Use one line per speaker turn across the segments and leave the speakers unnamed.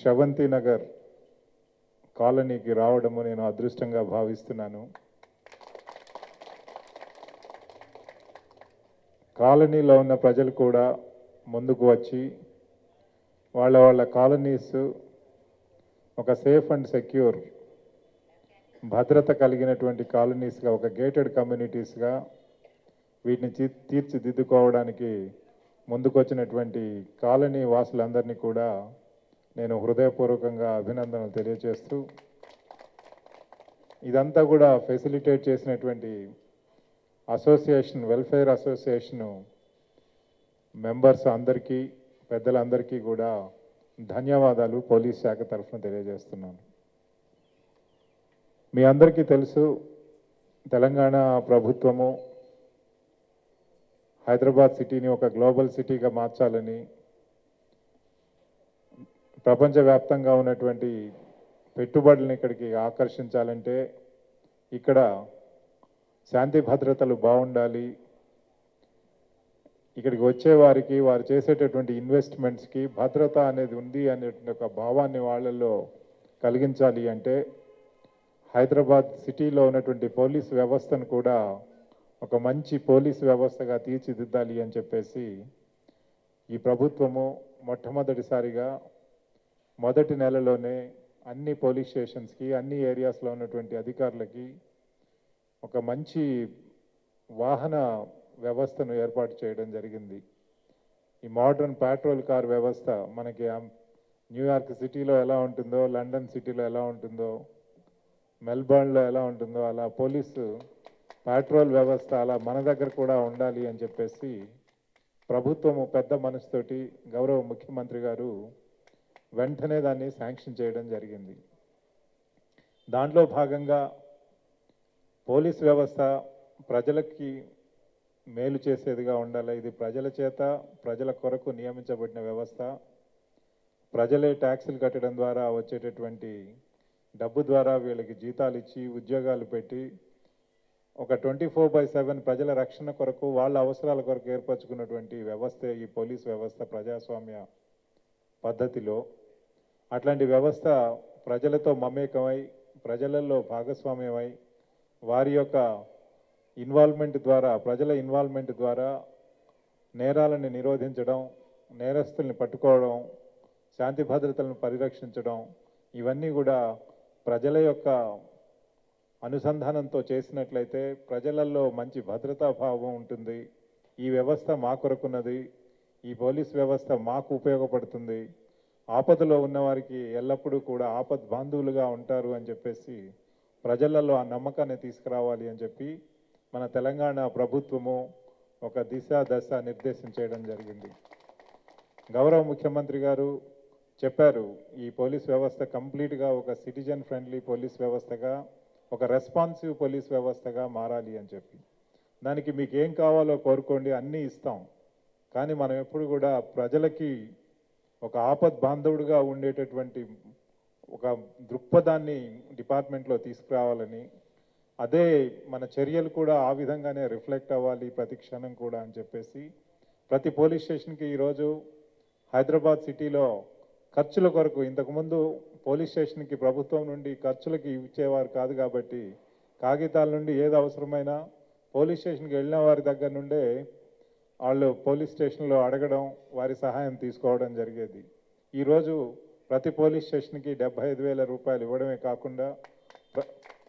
శవంతి నగర్ కాలనీకి రావడము నేను అదృష్టంగా భావిస్తున్నాను కాలనీలో ఉన్న ప్రజలు కూడా ముందుకు వచ్చి వాళ్ళ వాళ్ళ కాలనీస్ ఒక సేఫ్ అండ్ సెక్యూర్ భద్రత కలిగినటువంటి కాలనీస్గా ఒక గేటెడ్ కమ్యూనిటీస్గా వీటిని తీ- తీర్చిదిద్దుకోవడానికి ముందుకొచ్చినటువంటి కాలనీ వాసులందరినీ కూడా నేను హృదయపూర్వకంగా అభినందనలు తెలియజేస్తూ ఇదంతా కూడా ఫెసిలిటేట్ చేసినటువంటి అసోసియేషన్ వెల్ఫేర్ అసోసియేషను మెంబర్స్ అందరికీ పెద్దలందరికీ కూడా ధన్యవాదాలు పోలీస్ శాఖ తరఫున తెలియజేస్తున్నాను మీ అందరికీ తెలుసు తెలంగాణ ప్రభుత్వము హైదరాబాద్ సిటీని ఒక గ్లోబల్ సిటీగా మార్చాలని ప్రపంచవ్యాప్తంగా ఉన్నటువంటి పెట్టుబడులను ఇక్కడికి ఆకర్షించాలంటే ఇక్కడ శాంతి భద్రతలు బాగుండాలి ఇక్కడికి వచ్చే వారికి వారు చేసేటటువంటి ఇన్వెస్ట్మెంట్స్కి భద్రత అనేది ఉంది అనేటువంటి ఒక భావాన్ని వాళ్ళల్లో కలిగించాలి అంటే హైదరాబాద్ సిటీలో ఉన్నటువంటి పోలీస్ వ్యవస్థను కూడా ఒక మంచి పోలీస్ వ్యవస్థగా తీర్చిదిద్దాలి అని చెప్పేసి ఈ ప్రభుత్వము మొట్టమొదటిసారిగా మొదటి నెలలోనే అన్ని పోలీస్ స్టేషన్స్కి అన్ని ఏరియాస్లో ఉన్నటువంటి అధికారులకి ఒక మంచి వాహన వ్యవస్థను ఏర్పాటు చేయడం జరిగింది ఈ మోడర్న్ పెట్రోల్ కార్ వ్యవస్థ మనకి అమ్- న్యూయార్క్ సిటీలో ఎలా ఉంటుందో లండన్ సిటీలో ఎలా ఉంటుందో మెల్బర్న్లో ఎలా ఉంటుందో అలా పోలీసు పెట్రోల్ వ్యవస్థ అలా మన దగ్గర కూడా ఉండాలి అని చెప్పేసి ప్రభుత్వము పెద్ద మనసుతోటి గౌరవ ముఖ్యమంత్రి గారు వెంటనే దాన్ని శాంక్షన్ చేయడం జరిగింది దాంట్లో భాగంగా పోలీస్ వ్యవస్థ ప్రజలకి మేలు చేసేదిగా ఉండాలి ఇది ప్రజల చేత ప్రజల కొరకు నియమించబడిన వ్యవస్థ ప్రజలే ట్యాక్సులు కట్టడం ద్వారా వచ్చేటటువంటి డబ్బు ద్వారా వీళ్ళకి జీతాలు ఇచ్చి ఉద్యోగాలు పెట్టి ఒక ట్వంటీ ఫోర్ బై సెవెన్ ప్రజల రక్షణ కొరకు వాళ్ళ అవసరాల కొరకు ఏర్పరచుకున్నటువంటి వ్యవస్థ ఈ పోలీస్ వ్యవస్థ ప్రజాస్వామ్య పద్ధతిలో అట్లాంటి వ్యవస్థ ప్రజలతో మమేకమై ప్రజలలో భాగస్వామ్యమై వారి యొక్క ఇన్వాల్వ్మెంట్ ద్వారా ప్రజల ఇన్వాల్వ్మెంట్ ద్వారా నేరాలను నిరోధించడం నేరస్తుల్ని పట్టుకోవడం శాంతి భద్రతలను పరిరక్షించడం ఇవన్నీ కూడా ప్రజల యొక్క అనుసంధానంతో చేసినట్లయితే ప్రజలలో మంచి భద్రతా భావం ఉంటుంది ఈ వ్యవస్థ మా కొరకున్నది ఈ పోలీస్ వ్యవస్థ మాకు ఉపయోగపడుతుంది ఆపదలో ఉన్నవారికి ఎల్లప్పుడూ కూడా ఆపద్ బాంధవులుగా ఉంటారు అని చెప్పేసి ప్రజలలో ఆ నమ్మకాన్ని తీసుకురావాలి అని చెప్పి మన తెలంగాణ ప్రభుత్వము ఒక దిశ దశ నిర్దేశం చేయడం జరిగింది గౌరవ ముఖ్యమంత్రి గారు చెప్పారు ఈ పోలీస్ వ్యవస్థ కంప్లీట్గా ఒక సిటిజన్ ఫ్రెండ్లీ పోలీస్ వ్యవస్థగా ఒక రెస్పాన్సివ్ పోలీస్ వ్యవస్థగా మారాలి అని చెప్పి దానికి మీకు ఏం కావాలో కోరుకోండి అన్నీ ఇస్తాం కానీ మనం ఎప్పుడు కూడా ప్రజలకి ఒక ఆపద్ బాంధవుడిగా ఉండేటటువంటి ఒక దృక్పథాన్ని డిపార్ట్మెంట్లో తీసుకురావాలని అదే మన చర్యలు కూడా ఆ విధంగానే రిఫ్లెక్ట్ అవ్వాలి ప్రతి క్షణం కూడా అని చెప్పేసి ప్రతి పోలీస్ స్టేషన్కి ఈరోజు హైదరాబాద్ సిటీలో ఖర్చుల కొరకు ఇంతకుముందు పోలీస్ స్టేషన్కి ప్రభుత్వం నుండి ఖర్చులకి ఇచ్చేవారు కాదు కాబట్టి కాగితాల నుండి ఏది అవసరమైనా పోలీస్ స్టేషన్కి వెళ్ళిన వారి దగ్గర నుండే వాళ్ళు పోలీస్ స్టేషన్లో అడగడం వారి సహాయం తీసుకోవడం జరిగేది ఈరోజు ప్రతి పోలీస్ స్టేషన్కి డెబ్బై ఐదు వేల రూపాయలు ఇవ్వడమే కాకుండా ప్ర-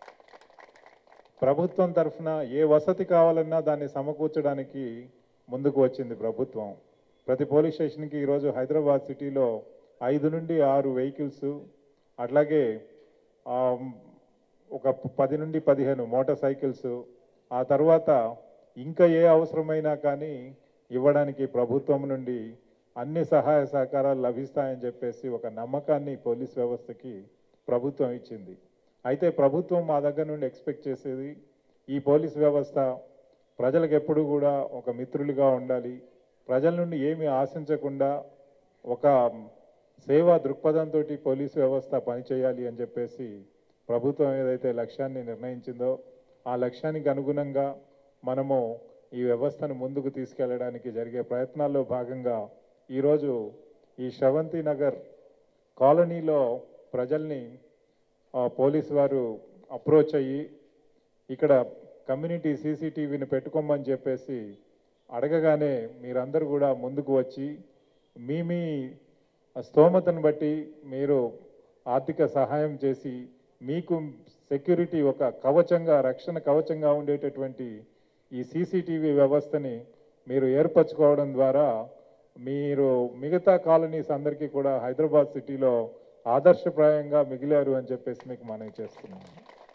ప్రభుత్వం తరఫున ఏ వసతి కావాలన్నా దాన్ని సమకూర్చడానికి ముందుకు వచ్చింది ప్రభుత్వం ప్రతి పోలీస్ స్టేషన్కి ఈరోజు హైదరాబాద్ సిటీలో ఐదు నుండి ఆరు వెహికల్స్ అట్లాగే ఆ, ఒక పది నుండి పదిహేను మోటార్ సైకిల్స్ ఆ తర్వాత ఇంకా ఏ అవసరమైనా కానీ ఇవ్వడానికి ప్రభుత్వం నుండి అన్ని సహాయ సహకారాలు లభిస్తాయని చెప్పేసి ఒక నమ్మకాన్ని పోలీస్ వ్యవస్థకి ప్రభుత్వం ఇచ్చింది అయితే ప్రభుత్వం మా దగ్గర నుండి ఎక్స్పెక్ట్ చేసేది ఈ పోలీస్ వ్యవస్థ ప్రజలకు ఎప్పుడు కూడా ఒక మిత్రులుగా ఉండాలి ప్రజల నుండి ఏమీ ఆశించకుండా ఒక సేవా దృక్పథంతో పోలీసు వ్యవస్థ పనిచేయాలి అని చెప్పేసి ప్రభుత్వం ఏదైతే లక్ష్యాన్ని నిర్ణయించిందో ఆ లక్ష్యానికి అనుగుణంగా మనము ఈ వ్యవస్థను ముందుకు తీసుకెళ్ళడానికి జరిగే ప్రయత్నాల్లో భాగంగా ఈరోజు ఈ శ్రవంతి నగర్ కాలనీలో ప్రజల్ని ఆ, పోలీసు వారు అప్రోచ్ అయ్యి ఇక్కడ కమ్యూనిటీ సీసీటీవీని పెట్టుకోమని చెప్పేసి అడగగానే మీరందరూ కూడా ముందుకు వచ్చి మీ మీ స్తోమతను బట్టి మీరు ఆర్థిక సహాయం చేసి మీకు సెక్యూరిటీ ఒక కవచంగా రక్షణ కవచంగా ఉండేటటువంటి ఈ సీసీటీవీ వ్యవస్థని మీరు ఏర్పరచుకోవడం ద్వారా మీరు మిగతా కాలనీస్ అందరికీ కూడా హైదరాబాద్ సిటీలో ఆదర్శప్రాయంగా మిగిలారు అని చెప్పేసి మీకు మనవి చేస్తున్నాను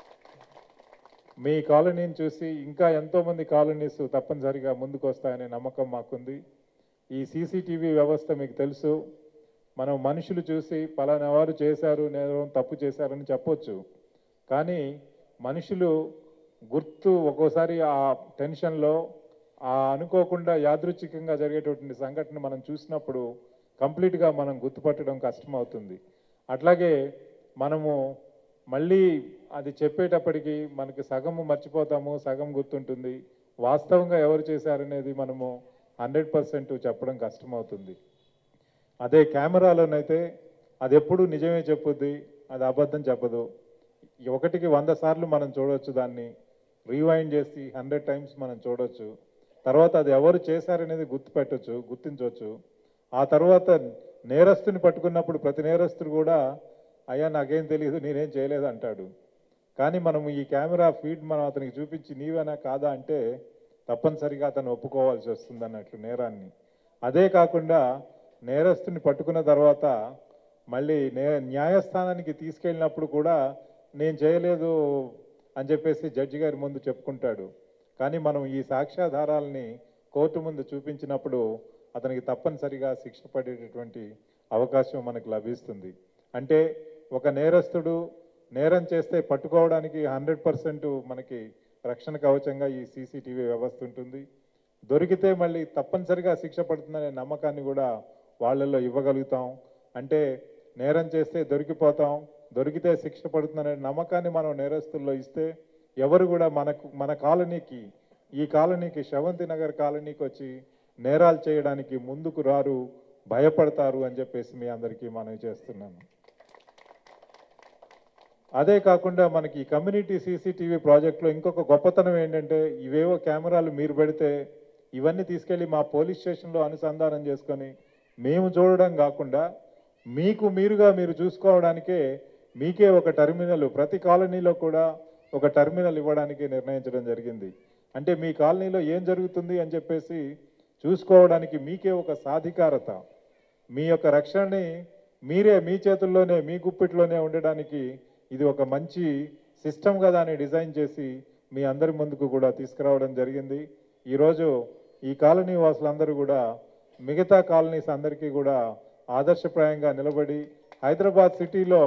మీ కాలనీని చూసి ఇంకా ఎంతోమంది కాలనీస్ తప్పనిసరిగా ముందుకు వస్తాయనే నమ్మకం మాకుంది ఈ సీసీటీవీ వ్యవస్థ మీకు తెలుసు మనం మనుషులు చూసి పలానా వారు చేశారు నేను తప్పు చేశారని చెప్పొచ్చు కానీ మనుషులు గుర్తు ఒక్కోసారి ఆ టెన్షన్లో ఆ అనుకోకుండా యాదృచ్ఛికంగా జరిగేటటువంటి సంఘటన మనం చూసినప్పుడు కంప్లీట్గా మనం గుర్తుపట్టడం కష్టమవుతుంది అట్లాగే మనము మళ్ళీ అది చెప్పేటప్పటికి మనకి సగము మర్చిపోతాము సగం గుర్తుంటుంది వాస్తవంగా ఎవరు చేశారనేది మనము హండ్రెడ్ పర్సెంట్ చెప్పడం కష్టమవుతుంది అదే కెమెరాలోనైతే అది ఎప్పుడు నిజమే చెప్పుద్ది అది అబద్ధం చెప్పదు ఈ ఒకటికి వంద సార్లు మనం చూడొచ్చు దాన్ని రీవైండ్ చేసి హండ్రెడ్ టైమ్స్ మనం చూడొచ్చు తర్వాత అది ఎవరు చేశారనేది గుర్తుపెట్టొచ్చు గుర్తించవచ్చు ఆ తర్వాత నేరస్తుని పట్టుకున్నప్పుడు ప్రతి నేరస్తుడు కూడా అయ్యా నాకేం తెలియదు నేనేం చేయలేదు అంటాడు కానీ మనం ఈ కెమెరా ఫీడ్ మనం అతనికి చూపించి నీవేనా కాదా అంటే తప్పనిసరిగా అతను ఒప్పుకోవాల్సి వస్తుంది అన్నట్లు నేరాన్ని అదే కాకుండా నేరస్తుని పట్టుకున్న తర్వాత మళ్ళీ నే న్యాయస్థానానికి తీసుకెళ్ళినప్పుడు కూడా నేను చేయలేదు అని చెప్పేసి జడ్జి గారి ముందు చెప్పుకుంటాడు కానీ మనం ఈ సాక్ష్యాధారాలని కోర్టు ముందు చూపించినప్పుడు అతనికి తప్పనిసరిగా శిక్ష పడేటటువంటి అవకాశం మనకు లభిస్తుంది అంటే ఒక నేరస్తుడు నేరం చేస్తే పట్టుకోవడానికి హండ్రెడ్ పర్సెంట్ మనకి రక్షణ కవచంగా ఈ సీసీటీవీ వ్యవస్థ ఉంటుంది దొరికితే మళ్ళీ తప్పనిసరిగా శిక్ష పడుతుందనే నమ్మకాన్ని కూడా వాళ్ళల్లో ఇవ్వగలుగుతాం అంటే నేరం చేస్తే దొరికిపోతాం దొరికితే శిక్ష పడుతుందనే నమ్మకాన్ని మనం నేరస్తుల్లో ఇస్తే ఎవరు కూడా మనకు మన కాలనీకి ఈ కాలనీకి శవంతి నగర్ కాలనీకి వచ్చి నేరాలు చేయడానికి ముందుకు రారు భయపడతారు అని చెప్పేసి మీ అందరికీ మనవి చేస్తున్నాను అదే కాకుండా మనకి ఈ కమ్యూనిటీ సీసీటీవీ ప్రాజెక్ట్లో ఇంకొక గొప్పతనం ఏంటంటే ఇవేవో కెమెరాలు మీరు పెడితే ఇవన్నీ తీసుకెళ్ళి మా పోలీస్ స్టేషన్లో అనుసంధానం చేసుకొని మేము చూడడం కాకుండా మీకు మీరుగా మీరు చూసుకోవడానికే మీకే ఒక టెర్మినల్ ప్రతి కాలనీలో కూడా ఒక టెర్మినల్ ఇవ్వడానికి నిర్ణయించడం జరిగింది అంటే మీ కాలనీలో ఏం జరుగుతుంది అని చెప్పేసి చూసుకోవడానికి మీకే ఒక సాధికారత మీ యొక్క రక్షణని మీరే మీ చేతుల్లోనే మీ గుప్పిట్లోనే ఉండడానికి ఇది ఒక మంచి సిస్టమ్గా దాన్ని డిజైన్ చేసి మీ అందరి ముందుకు కూడా తీసుకురావడం జరిగింది ఈరోజు ఈ కాలనీ వాసులందరూ కూడా మిగతా కాలనీస్ అందరికీ కూడా ఆదర్శప్రాయంగా నిలబడి హైదరాబాద్ సిటీలో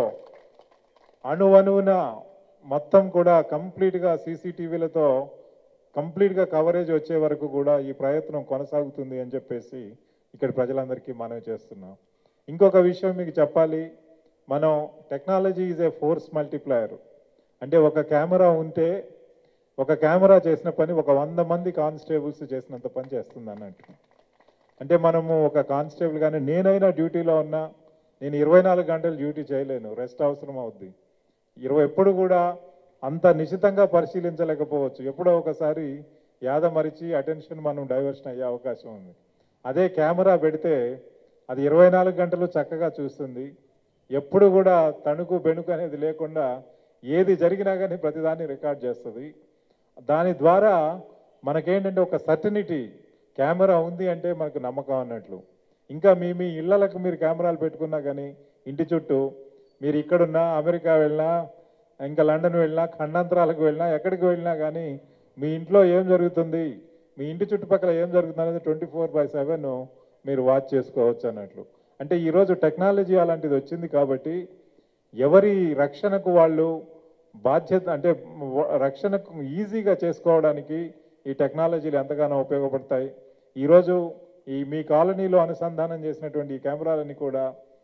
అణువణువున మొత్తం కూడా కంప్లీట్గా సీసీటీవీలతో కంప్లీట్గా కవరేజ్ వచ్చే వరకు కూడా ఈ ప్రయత్నం కొనసాగుతుంది అని చెప్పేసి ఇక్కడ ప్రజలందరికీ మనవి చేస్తున్నాం ఇంకొక విషయం మీకు చెప్పాలి మనం technology is a force multiplier అంటే ఒక కెమెరా ఉంటే ఒక కెమెరా చేసిన పని ఒక వంద మంది కానిస్టేబుల్స్ చేసినంత పని చేస్తుంది అన్నట్టు అంటే మనము ఒక కానిస్టేబుల్ కానీ నేనైనా డ్యూటీలో ఉన్నా నేను ఇరవై నాలుగు గంటలు డ్యూటీ చేయలేను రెస్ట్ అవసరం అవుద్ది ఇరవై ఎప్పుడు కూడా అంత నిశితంగా పరిశీలించలేకపోవచ్చు ఎప్పుడో ఒకసారి యాద మరిచి అటెన్షన్ మనం డైవర్షన్ అయ్యే అవకాశం ఉంది అదే కెమెరా పెడితే అది ఇరవై నాలుగు గంటలు చక్కగా చూస్తుంది ఎప్పుడు కూడా తణుకు బెణుకు అనేది లేకుండా ఏది జరిగినా కానీ ప్రతిదాన్ని రికార్డ్ చేస్తుంది దాని ద్వారా మనకేంటంటే ఒక సర్టనిటీ కెమెరా ఉంది అంటే మనకు నమ్మకం అన్నట్లు ఇంకా మీ మీ ఇళ్లకు మీరు కెమెరాలు పెట్టుకున్నా కానీ ఇంటి చుట్టూ మీరు ఇక్కడున్నా అమెరికా వెళ్ళినా ఇంకా లండన్ వెళ్ళినా ఖండాంతరాలకు వెళ్ళినా ఎక్కడికి వెళ్ళినా కానీ మీ ఇంట్లో ఏం జరుగుతుంది మీ ఇంటి చుట్టుపక్కల ఏం జరుగుతుంది అనేది ట్వంటీ ఫోర్ బై సెవెన్ మీరు వాచ్ చేసుకోవచ్చు అన్నట్లు అంటే ఈరోజు టెక్నాలజీ అలాంటిది వచ్చింది కాబట్టి ఎవరి రక్షణకు వాళ్ళు బాధ్యత అంటే వ- రక్షణకు ఈజీగా చేసుకోవడానికి ఈ టెక్నాలజీలు ఎంతగానో ఉపయోగపడతాయి ఈరోజు ఈ మీ కాలనీలో అనుసంధానం చేసినటువంటి ఈ కెమెరాలన్నీ కూడా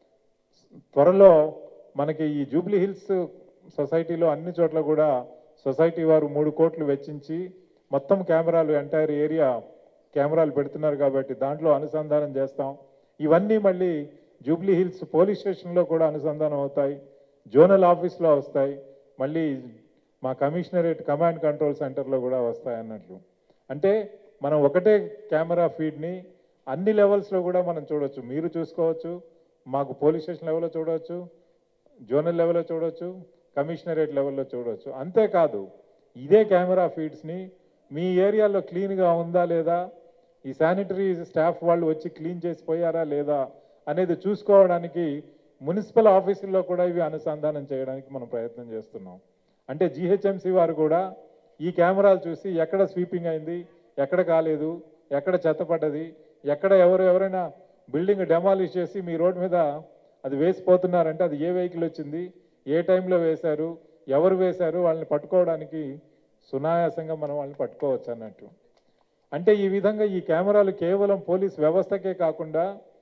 త్వరలో మనకి ఈ జూబ్లీ హిల్స్ సొసైటీలో అన్ని చోట్ల కూడా సొసైటీ వారు మూడు కోట్లు వెచ్చించి మొత్తం కెమెరాలు ఎంటైర్ ఏరియా కెమెరాలు పెడుతున్నారు కాబట్టి దాంట్లో అనుసంధానం చేస్తాం ఇవన్నీ మళ్ళీ జూబ్లీ హిల్స్ పోలీస్ స్టేషన్లో కూడా అనుసంధానం అవుతాయి జోనల్ ఆఫీస్లో వస్తాయి మళ్ళీ మా కమిషనరేట్ కమాండ్ కంట్రోల్ సెంటర్లో కూడా వస్తాయి అన్నట్లు అంటే మనం ఒకటే కెమెరా ఫీడ్ని అన్ని లెవెల్స్లో కూడా మనం చూడొచ్చు మీరు చూసుకోవచ్చు మాకు పోలీస్ స్టేషన్ లెవెల్లో చూడవచ్చు జోనల్ లెవెల్లో చూడవచ్చు కమిషనరేట్ లెవెల్లో చూడవచ్చు అంతేకాదు ఇదే కెమెరా ఫీడ్స్ని మీ ఏరియాలో క్లీన్గా ఉందా లేదా ఈ శానిటరీ స్టాఫ్ వాళ్ళు వచ్చి క్లీన్ చేసి పోయారా లేదా అనేది చూసుకోవడానికి మున్సిపల్ ఆఫీసుల్లో కూడా ఇవి అనుసంధానం చేయడానికి మనం ప్రయత్నం చేస్తున్నాం అంటే జిహెచ్ఎంసి వారు కూడా ఈ కెమెరాలు చూసి ఎక్కడ స్వీపింగ్ అయింది ఎక్కడ కాలేదు ఎక్కడ చెత్త పడ్డది ఎక్కడ ఎవరు ఎవరైనా బిల్డింగ్ డెమాలిష్ చేసి మీ రోడ్డు మీద అది వేసిపోతున్నారంటే అది ఏ వెహికల్ వచ్చింది ఏ టైంలో వేశారు ఎవరు వేశారు వాళ్ళని పట్టుకోవడానికి సునాయాసంగా మనం వాళ్ళని పట్టుకోవచ్చు అన్నట్టు అంటే ఈ విధంగా ఈ కెమెరాలు కేవలం పోలీస్ వ్యవస్థకే కాకుండా